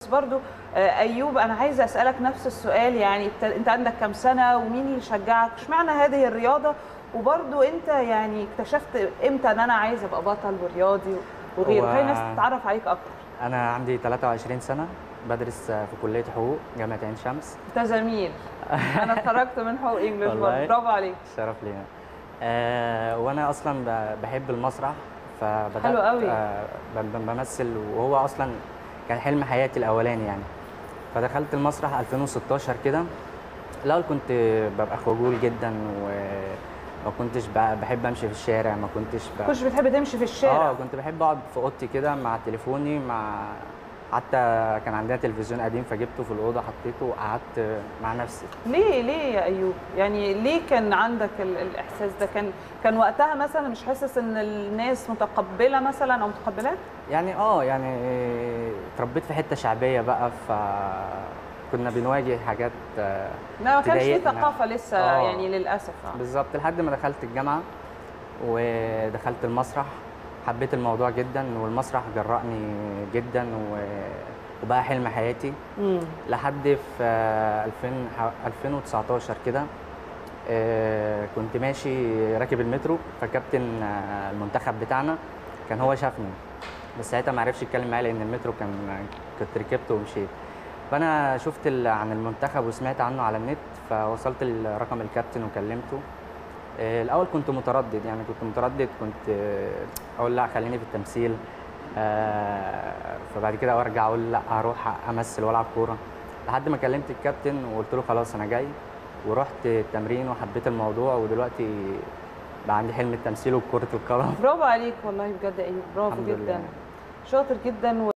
برضو آه، ايوب انا عايزه اسالك نفس السؤال يعني انت انت عندك كام سنه ومين اللي شجعك اشمعنى هذه الرياضه وبرضو انت يعني اكتشفت امتى ان انا عايزه ابقى بطل ورياضي وغيره هو- خلي الناس تتعرف عليك اكتر انا عندي 23 سنه بدرس في كليه حقوق جامعه عين شمس انت زميل انا اتخرجت من حقوق انجلش والله. برضو برافو عليك شرف لينا آه وانا اصلا ب- بحب المسرح فبدات حلو قوي. آه ب- بمثل وهو اصلا كان حلم حياتي الاولاني يعني فدخلت المسرح 2016 كده الاول كنت ببقى خجول جدا وما كنتش ب- بحب امشي في الشارع ما كنتش ب... كنتش بتحب تمشي في الشارع اه كنت بحب اقعد في اوضتي كده مع تليفوني مع حتى كان عندنا تلفزيون قديم فجبته في الاوضه حطيته وقعدت مع نفسي ليه ليه يا ايوب يعني ليه كان عندك ال- الاحساس ده كان كان وقتها مثلا مش حاسس ان الناس متقبله مثلا او متقبلاك يعني اه يعني اتربيت في حته شعبيه بقى ف كنا بنواجه حاجات آه، لا ما كانش في تضايقنا. ثقافه لسه آه. يعني للاسف آه. بالظبط لحد ما دخلت الجامعه ودخلت المسرح حبيت الموضوع جدا والمسرح جرأني جدا و... وبقى حلم حياتي مم. لحد في آه، 2000 ح- 2019 كده آه، كنت ماشي راكب المترو فكابتن آه، المنتخب بتاعنا كان هو شافني بس ساعتها ما عرفش يتكلم معايا لان المترو كان كنت ركبت ومشيت فانا شفت ال- عن المنتخب وسمعت عنه على النت فوصلت لرقم الكابتن وكلمته آه، الاول كنت متردد يعني كنت متردد كنت آه، اقول لا خليني في التمثيل آه، فبعد كده ارجع اقول لا هروح امثل والعب كوره لحد ما كلمت الكابتن وقلت له خلاص انا جاي ورحت التمرين وحبيت الموضوع ودلوقتي بقى عندي حلم التمثيل وكره القدم برافو عليك والله بجد يا ايوب برافو الحمد جدا لله. شاطر جدا